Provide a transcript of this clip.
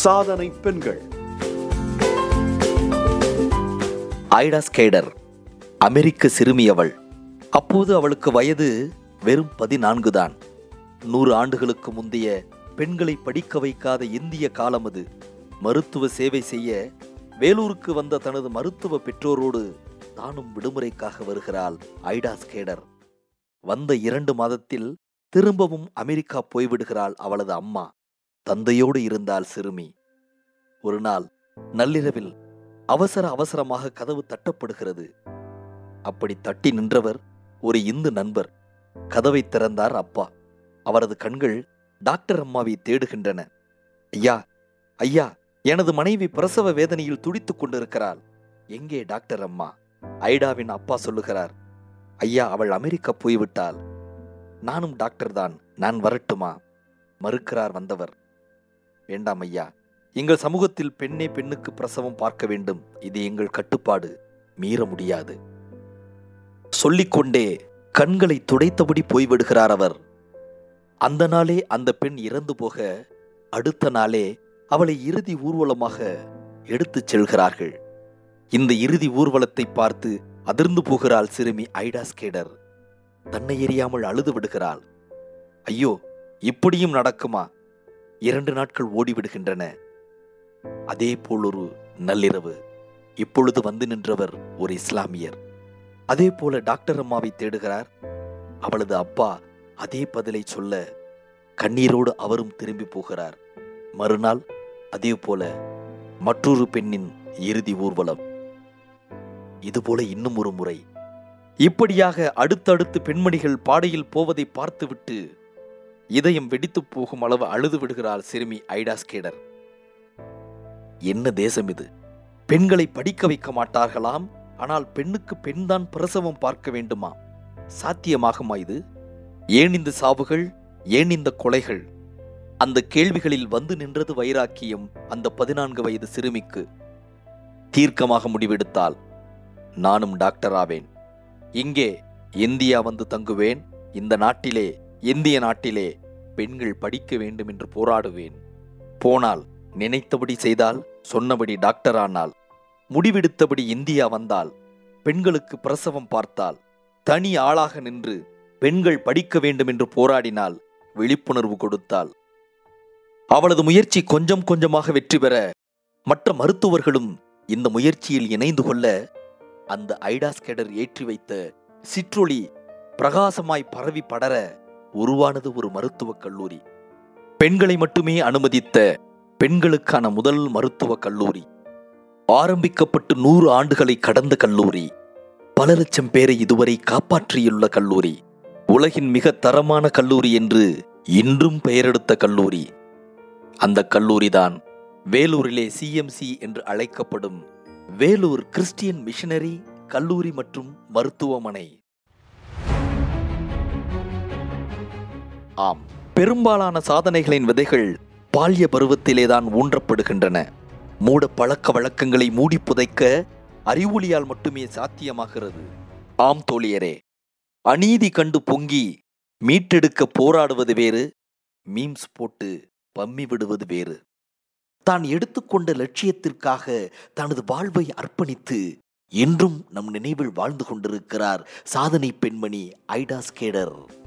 சாதனை பெண்கள் ஐடா ஸ்கேடர் அமெரிக்க சிறுமி அவள் அப்போது அவளுக்கு வயது வெறும் பதினான்கு தான் நூறு ஆண்டுகளுக்கு முந்தைய பெண்களை படிக்க வைக்காத இந்திய காலம் அது மருத்துவ சேவை செய்ய வேலூருக்கு வந்த தனது மருத்துவ பெற்றோரோடு தானும் விடுமுறைக்காக வருகிறாள் ஐடா ஸ்கேடர் வந்த இரண்டு மாதத்தில் திரும்பவும் அமெரிக்கா போய்விடுகிறாள் அவளது அம்மா தந்தையோடு இருந்தாள் சிறுமி ஒரு நாள் நள்ளிரவில் அவசர அவசரமாக கதவு தட்டப்படுகிறது அப்படி தட்டி நின்றவர் ஒரு இந்து நண்பர் கதவை திறந்தார் அப்பா அவரது கண்கள் டாக்டர் அம்மாவை தேடுகின்றன ஐயா ஐயா எனது மனைவி பிரசவ வேதனையில் துடித்துக் கொண்டிருக்கிறாள் எங்கே டாக்டர் அம்மா ஐடாவின் அப்பா சொல்லுகிறார் ஐயா அவள் அமெரிக்கா போய்விட்டாள் நானும் டாக்டர் தான் நான் வரட்டுமா மறுக்கிறார் வந்தவர் வேண்டாம் ஐயா எங்கள் சமூகத்தில் பெண்ணே பெண்ணுக்கு பிரசவம் பார்க்க வேண்டும் இது எங்கள் கட்டுப்பாடு மீற முடியாது சொல்லிக்கொண்டே கண்களை துடைத்தபடி போய்விடுகிறார் அவர் அந்த நாளே அந்த பெண் இறந்து போக அடுத்த நாளே அவளை இறுதி ஊர்வலமாக எடுத்துச் செல்கிறார்கள் இந்த இறுதி ஊர்வலத்தை பார்த்து அதிர்ந்து போகிறாள் சிறுமி ஐடா ஸ்கேடர் தன்னை எறியாமல் அழுது விடுகிறாள் ஐயோ இப்படியும் நடக்குமா இரண்டு நாட்கள் ஓடிவிடுகின்றன அதே போல் ஒரு நள்ளிரவு இப்பொழுது வந்து நின்றவர் ஒரு இஸ்லாமியர் அதே போல டாக்டர் அம்மாவை தேடுகிறார் அவளது அப்பா அதே பதிலை சொல்ல கண்ணீரோடு அவரும் திரும்பி போகிறார் மறுநாள் அதே போல மற்றொரு பெண்ணின் இறுதி ஊர்வலம் இதுபோல இன்னும் ஒரு முறை இப்படியாக அடுத்தடுத்து பெண்மணிகள் பாடையில் போவதை பார்த்துவிட்டு இதயம் வெடித்துப் போகும் அளவு அழுது விடுகிறாள் சிறுமி ஐடா ஸ்கேடர் என்ன தேசம் இது பெண்களை படிக்க வைக்க மாட்டார்களாம் ஆனால் பெண்ணுக்கு பெண்தான் பிரசவம் பார்க்க வேண்டுமா சாத்தியமாகுமா இது ஏன் இந்த சாவுகள் ஏன் இந்த கொலைகள் அந்த கேள்விகளில் வந்து நின்றது வைராக்கியம் அந்த பதினான்கு வயது சிறுமிக்கு தீர்க்கமாக முடிவெடுத்தால் நானும் டாக்டர் ஆவேன் இங்கே இந்தியா வந்து தங்குவேன் இந்த நாட்டிலே இந்திய நாட்டிலே பெண்கள் படிக்க வேண்டும் என்று போராடுவேன் போனால் நினைத்தபடி செய்தால் சொன்னபடி டாக்டர் ஆனால் முடிவெடுத்தபடி இந்தியா வந்தால் பெண்களுக்கு பிரசவம் பார்த்தால் தனி ஆளாக நின்று பெண்கள் படிக்க வேண்டும் என்று போராடினால் விழிப்புணர்வு கொடுத்தால் அவளது முயற்சி கொஞ்சம் கொஞ்சமாக வெற்றி பெற மற்ற மருத்துவர்களும் இந்த முயற்சியில் இணைந்து கொள்ள அந்த ஐடாஸ்கேடர் ஏற்றி வைத்த சிற்றொளி பிரகாசமாய் பரவி படர உருவானது ஒரு மருத்துவக் கல்லூரி பெண்களை மட்டுமே அனுமதித்த பெண்களுக்கான முதல் மருத்துவக் கல்லூரி ஆரம்பிக்கப்பட்டு நூறு ஆண்டுகளை கடந்த கல்லூரி பல லட்சம் பேரை இதுவரை காப்பாற்றியுள்ள கல்லூரி உலகின் மிக தரமான கல்லூரி என்று இன்றும் பெயரெடுத்த கல்லூரி அந்த கல்லூரிதான் வேலூரிலே சிஎம்சி என்று அழைக்கப்படும் வேலூர் கிறிஸ்டியன் மிஷனரி கல்லூரி மற்றும் மருத்துவமனை ஆம் பெரும்பாலான சாதனைகளின் விதைகள் பால்ய பருவத்திலேதான் ஊன்றப்படுகின்றன மூட பழக்க வழக்கங்களை மூடி புதைக்க அறிவொளியால் மட்டுமே சாத்தியமாகிறது ஆம் தோழியரே அநீதி கண்டு பொங்கி மீட்டெடுக்க போராடுவது வேறு மீம்ஸ் போட்டு பம்மி விடுவது வேறு தான் எடுத்துக்கொண்ட லட்சியத்திற்காக தனது வாழ்வை அர்ப்பணித்து என்றும் நம் நினைவில் வாழ்ந்து கொண்டிருக்கிறார் சாதனை பெண்மணி ஐடா ஸ்கேடர்